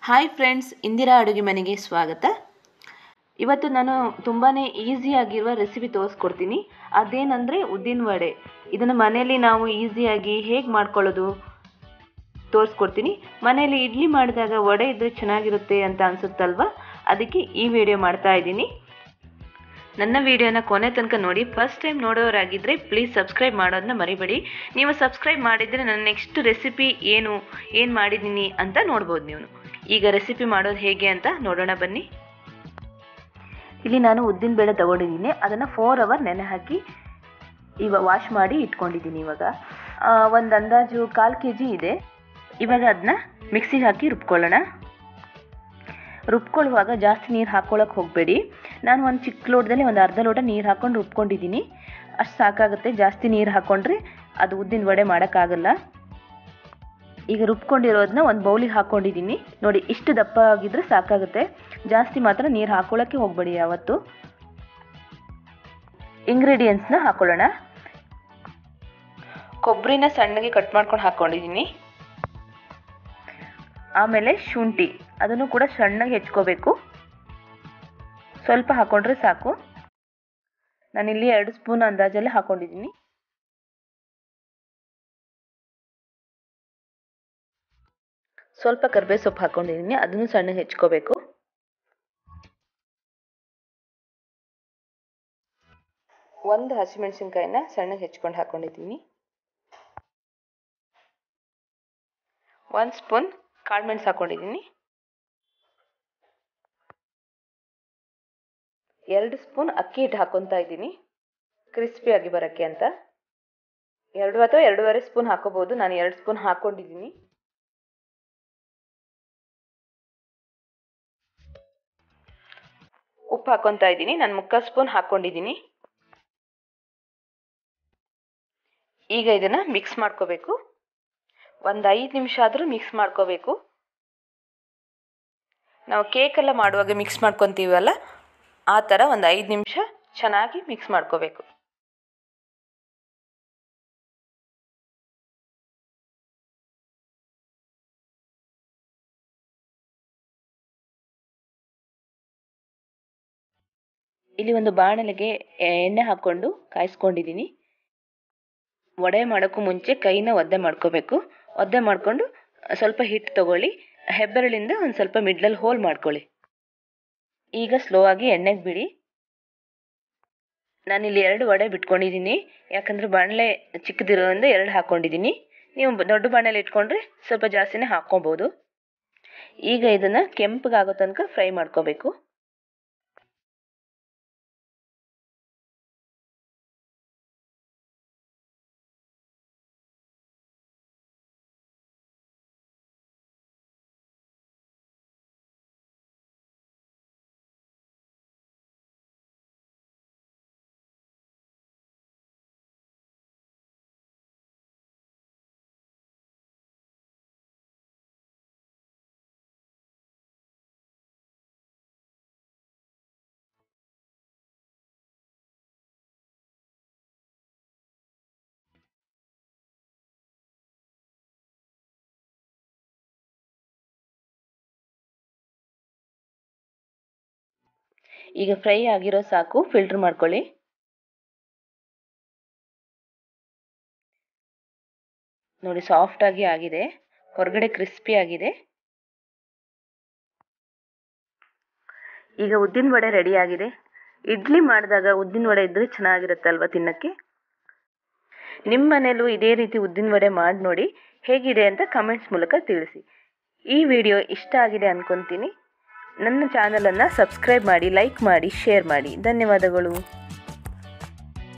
hi friends Indira ಅಡುಗೆ ಮನೆಗೆ ಸ್ವಾಗತ ಇವತ್ತು ನಾನು ತುಂಬಾ ಈಸಿಯಾಗಿರುವ ರೆಸಿಪಿ ತೋರಿಸ್ಕೊಡ್ತೀನಿ ಅದೇನೆಂದರೆ ಉದ್ದಿನ ವಡೆ ಇದನ್ನು ಮನೆಯಲ್ಲಿ ನಾವು ಈಸಿಯಾಗಿ ಹೇಗೆ ಮಾಡ್ಕೊಳ್ಳೋದು ತೋರಿಸ್ಕೊಡ್ತೀನಿ ಮನೆಯಲ್ಲಿ ಇಡ್ಲಿ ಮಾಡಿದಾಗ ವಡೆ ಇದ್ದರೆ ಚೆನ್ನಾಗಿರುತ್ತೆ ಅಂತ ಅನಿಸುತ್ತಲ್ವ ಅದಕ್ಕೆ ಈ ವಿಡಿಯೋ ಮಾಡ್ತಾ ಇದ್ದೀನಿ ನನ್ನ ವಿಡಿಯೋನ ಕೊನೆ ತನಕ ನೋಡಿ ಫಸ್ಟ್ ಟೈಮ್ ನೋಡೋರಾಗಿದ್ದರೆ ಪ್ಲೀಸ್ ಸಬ್ಸ್ಕ್ರೈಬ್ ಮಾಡೋದನ್ನ ಮರಿಬೇಡಿ ನೀವು ಸಬ್ಸ್ಕ್ರೈಬ್ ಮಾಡಿದರೆ ನನ್ನ ನೆಕ್ಸ್ಟ್ ರೆಸಿಪಿ ಏನು ಏನು ಮಾಡಿದ್ದೀನಿ ಅಂತ ನೋಡ್ಬೋದು ನೀವು ಈಗ ರೆಸಿಪಿ ಮಾಡೋದು ಹೇಗೆ ಅಂತ ನೋಡೋಣ ಬನ್ನಿ ಇಲ್ಲಿ ನಾನು ಉದ್ದಿನ ಬೇಳೆ ತಗೊಂಡಿದ್ದೀನಿ ಅದನ್ನು ಫೋರ್ ಅವರ್ ನೆನೆ ಹಾಕಿ ಇವಾಗ ವಾಶ್ ಮಾಡಿ ಇಟ್ಕೊಂಡಿದ್ದೀನಿ ಇವಾಗ ಒಂದು ಅಂದಾಜು ಕಾಲು ಕೆ ಜಿ ಇದೆ ಇವಾಗ ಅದನ್ನ ಮಿಕ್ಸಿಗೆ ಹಾಕಿ ರುಬ್ಕೊಳ್ಳೋಣ ರುಬ್ಕೊಳ್ಳುವಾಗ ಜಾಸ್ತಿ ನೀರು ಹಾಕ್ಕೊಳ್ಳೋಕೆ ಹೋಗಬೇಡಿ ನಾನು ಒಂದು ಚಿಕ್ಕ ಲೋಟದಲ್ಲಿ ಒಂದು ಅರ್ಧ ಲೋಟ ನೀರು ಹಾಕ್ಕೊಂಡು ರುಬ್ಕೊಂಡಿದ್ದೀನಿ ಅಷ್ಟು ಸಾಕಾಗುತ್ತೆ ಜಾಸ್ತಿ ನೀರು ಹಾಕ್ಕೊಂಡ್ರೆ ಅದು ಉದ್ದಿನ ವಡೆ ಮಾಡೋಕ್ಕಾಗಲ್ಲ ಈಗ ರುಬ್ಕೊಂಡಿರೋದನ್ನ ಒಂದು ಬೌಲಿಗೆ ಹಾಕ್ಕೊಂಡಿದ್ದೀನಿ ನೋಡಿ ಇಷ್ಟು ದಪ್ಪ ಆಗಿದ್ರೆ ಸಾಕಾಗುತ್ತೆ ಜಾಸ್ತಿ ಮಾತ್ರ ನೀರು ಹಾಕ್ಕೊಳ್ಳೋಕ್ಕೆ ಹೋಗಬೇಡಿ ಯಾವತ್ತು ಇಂಗ್ರೀಡಿಯೆಂಟ್ಸ್ನ ಹಾಕ್ಕೊಳ್ಳೋಣ ಕೊಬ್ಬರಿನ ಸಣ್ಣಗೆ ಕಟ್ ಮಾಡ್ಕೊಂಡು ಹಾಕ್ಕೊಂಡಿದ್ದೀನಿ ಆಮೇಲೆ ಶುಂಠಿ ಅದನ್ನು ಕೂಡ ಸಣ್ಣಗೆ ಹೆಚ್ಕೋಬೇಕು ಸ್ವಲ್ಪ ಹಾಕ್ಕೊಂಡ್ರೆ ಸಾಕು ನಾನಿಲ್ಲಿ ಎರಡು ಸ್ಪೂನ್ ಅಂದಾಜಲ್ಲಿ ಹಾಕ್ಕೊಂಡಿದ್ದೀನಿ ಸ್ವಲ್ಪ ಕರ್ಬೇ ಸೊಪ್ಪು ಹಾಕ್ಕೊಂಡಿದ್ದೀನಿ ಅದನ್ನು ಸಣ್ಣಗೆ ಹೆಚ್ಕೋಬೇಕು ಒಂದು ಹಸಿಮೆಣಸಿನ್ಕಾಯಿನ ಸಣ್ಣಗೆ ಹೆಚ್ಕೊಂಡು ಹಾಕ್ಕೊಂಡಿದ್ದೀನಿ ಒಂದು ಸ್ಪೂನ್ ಕಾಳುಮೆಣಸು ಹಾಕ್ಕೊಂಡಿದ್ದೀನಿ ಎರಡು ಸ್ಪೂನ್ ಅಕ್ಕಿ ಹಿಟ್ಟು ಹಾಕ್ಕೊತಾ ಇದ್ದೀನಿ ಕ್ರಿಸ್ಪಿಯಾಗಿ ಬರೋಕ್ಕೆ ಅಂತ ಎರಡು ಅಥವಾ ಎರಡೂವರೆ ಸ್ಪೂನ್ ಹಾಕೋಬೋದು ನಾನು ಎರಡು ಸ್ಪೂನ್ ಹಾಕ್ಕೊಂಡಿದ್ದೀನಿ ಉಪ್ಪು ಹಾಕ್ಕೊತಾ ಇದ್ದೀನಿ ನಾನು ಮುಕ್ಕಾಲು ಸ್ಪೂನ್ ಹಾಕ್ಕೊಂಡಿದ್ದೀನಿ ಈಗ ಇದನ್ನು ಮಿಕ್ಸ್ ಮಾಡ್ಕೋಬೇಕು ಒಂದು ಐದು ನಿಮಿಷ ಆದರೂ ಮಿಕ್ಸ್ ಮಾಡ್ಕೋಬೇಕು ನಾವು ಕೇಕೆಲ್ಲ ಮಾಡುವಾಗ ಮಿಕ್ಸ್ ಮಾಡ್ಕೊತೀವಲ್ಲ ಆ ಥರ ಒಂದು ಐದು ನಿಮಿಷ ಚೆನ್ನಾಗಿ ಮಿಕ್ಸ್ ಮಾಡ್ಕೋಬೇಕು ಇಲ್ಲಿ ಒಂದು ಬಾಣಲೆಗೆ ಎಣ್ಣೆ ಹಾಕ್ಕೊಂಡು ಕಾಯಿಸ್ಕೊಂಡಿದ್ದೀನಿ ವಡೆ ಮಾಡೋಕ್ಕೂ ಮುಂಚೆ ಕೈನ ಒದ್ದೆ ಮಾಡ್ಕೋಬೇಕು ಒದ್ದೆ ಮಾಡಿಕೊಂಡು ಸ್ವಲ್ಪ ಹಿಟ್ಟು ತಗೊಳ್ಳಿ ಹೆಬ್ಬೆರಳಿಂದ ಒಂದು ಸ್ವಲ್ಪ ಮಿಡ್ಲಲ್ಲಿ ಹೋಲ್ ಮಾಡ್ಕೊಳ್ಳಿ ಈಗ ಸ್ಲೋ ಆಗಿ ಎಣ್ಣೆಗೆ ಬಿಡಿ ನಾನಿಲ್ಲಿ ಎರಡು ವಡೆ ಬಿಟ್ಕೊಂಡಿದ್ದೀನಿ ಯಾಕಂದರೆ ಬಾಣಲೆ ಚಿಕ್ಕದಿರೋದ್ರಿಂದ ಎರಡು ಹಾಕ್ಕೊಂಡಿದ್ದೀನಿ ನೀವು ದೊಡ್ಡ ಬಾಣಲೆ ಇಟ್ಕೊಂಡ್ರೆ ಸ್ವಲ್ಪ ಜಾಸ್ತಿನೇ ಹಾಕ್ಕೊಬೋದು ಈಗ ಇದನ್ನು ಕೆಂಪಗಾಗೋ ತನಕ ಫ್ರೈ ಮಾಡ್ಕೋಬೇಕು ಈಗ ಫ್ರೈ ಆಗಿರೋ ಸಾಕು ಫಿಲ್ಟರ್ ಮಾಡ್ಕೊಳ್ಳಿ ನೋಡಿ ಸಾಫ್ಟ್ ಆಗಿ ಆಗಿದೆ ಹೊರಗಡೆ ಕ್ರಿಸ್ಪಿ ಆಗಿದೆ ಈಗ ಉದ್ದಿನ ವಡೆ ರೆಡಿ ಆಗಿದೆ ಇಡ್ಲಿ ಮಾಡಿದಾಗ ಉದ್ದಿನ ವಡೆ ಇದ್ದರೆ ಚೆನ್ನಾಗಿರುತ್ತಲ್ವ ತಿನ್ನಕ್ಕೆ ನಿಮ್ಮ ಮನೇಲೂ ಇದೇ ರೀತಿ ಉದ್ದಿನ ವಡೆ ಮಾಡಿ ನೋಡಿ ಹೇಗಿದೆ ಅಂತ ಕಮೆಂಟ್ಸ್ ಮೂಲಕ ತಿಳಿಸಿ ಈ ವಿಡಿಯೋ ಇಷ್ಟ ಆಗಿದೆ ಅಂದ್ಕೊತೀನಿ ನನ್ನ ಚಾನಲನ್ನು ಸಬ್ಸ್ಕ್ರೈಬ್ ಮಾಡಿ ಲೈಕ್ ಮಾಡಿ ಶೇರ್ ಮಾಡಿ ಧನ್ಯವಾದಗಳು